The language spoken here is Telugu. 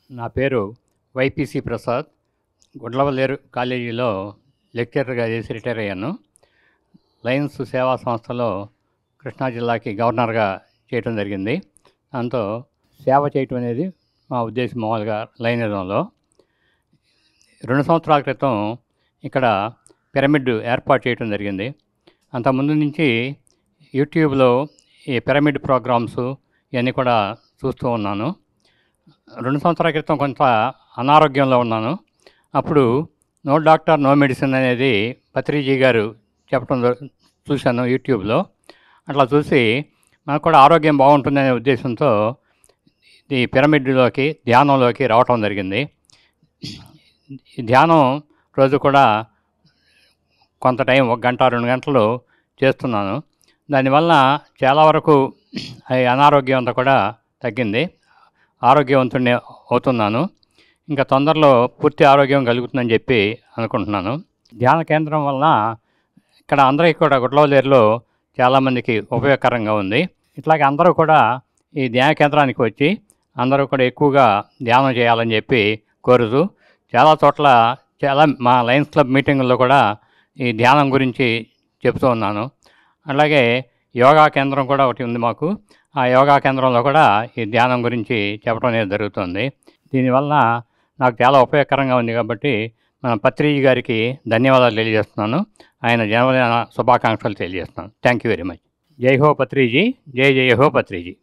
నా పేరు వైపీసీ ప్రసాద్ గుడ్లవల్లేరు కాలేజీలో లెక్చరర్గా చేసి రిటైర్ అయ్యాను లయన్స్ సేవా సంస్థలో కృష్ణా జిల్లాకి గవర్నర్గా చేయటం జరిగింది దాంతో సేవ చేయటం అనేది మా ఉద్దేశం మామూలుగా లైనిజంలో రెండు సంవత్సరాల క్రితం ఇక్కడ పిరమిడ్ ఏర్పాటు చేయటం జరిగింది అంతకుముందు నుంచి యూట్యూబ్లో ఈ పిరమిడ్ ప్రోగ్రామ్స్ ఇవన్నీ కూడా చూస్తూ ఉన్నాను రెండు సంవత్సరాల క్రితం కొంత అనారోగ్యంలో ఉన్నాను అప్పుడు నో డాక్టర్ నో మెడిసిన్ అనేది పత్రిజీ గారు చెప్పడం జరు- చూశాను యూట్యూబ్లో అట్లా చూసి మనకు కూడా ఆరోగ్యం బాగుంటుందనే ఉద్దేశంతో ఈ పిరమిడ్లోకి ధ్యానంలోకి రావటం జరిగింది ఈ ధ్యానం రోజు కూడా కొంత టైం ఒక గంట రెండు గంటలు చేస్తున్నాను దానివల్ల చాలా వరకు ఈ అనారోగ్యం అంతా కూడా తగ్గింది ఆరోగ్యవంతుడిని అవుతున్నాను ఇంకా తొందరలో పూర్తి ఆరోగ్యం కలుగుతుందని చెప్పి అనుకుంటున్నాను ధ్యాన కేంద్రం వలన ఇక్కడ అందరికీ కూడా గుడ్లవలేరులో చాలామందికి ఉపయోగకరంగా ఉంది ఇట్లాగే అందరూ కూడా ఈ ధ్యాన కేంద్రానికి వచ్చి అందరూ కూడా ఎక్కువగా ధ్యానం చేయాలని చెప్పి కోరుతూ చాలా చోట్ల చాలా మా లయన్స్ క్లబ్ మీటింగుల్లో కూడా ఈ ధ్యానం గురించి చెప్తూ ఉన్నాను అలాగే యోగా కేంద్రం కూడా ఒకటి ఉంది మాకు ఆ యోగా కేంద్రంలో కూడా ఈ ధ్యానం గురించి చెప్పడం అనేది జరుగుతుంది దీనివల్ల నాకు చాలా ఉపయోగకరంగా ఉంది కాబట్టి మన పత్రిజీ గారికి ధన్యవాదాలు తెలియజేస్తున్నాను ఆయన జన్మదిన శుభాకాంక్షలు తెలియజేస్తున్నాను థ్యాంక్ యూ వెరీ మచ్ జై హో పత్రిజీ జై జై హో పత్రిజీ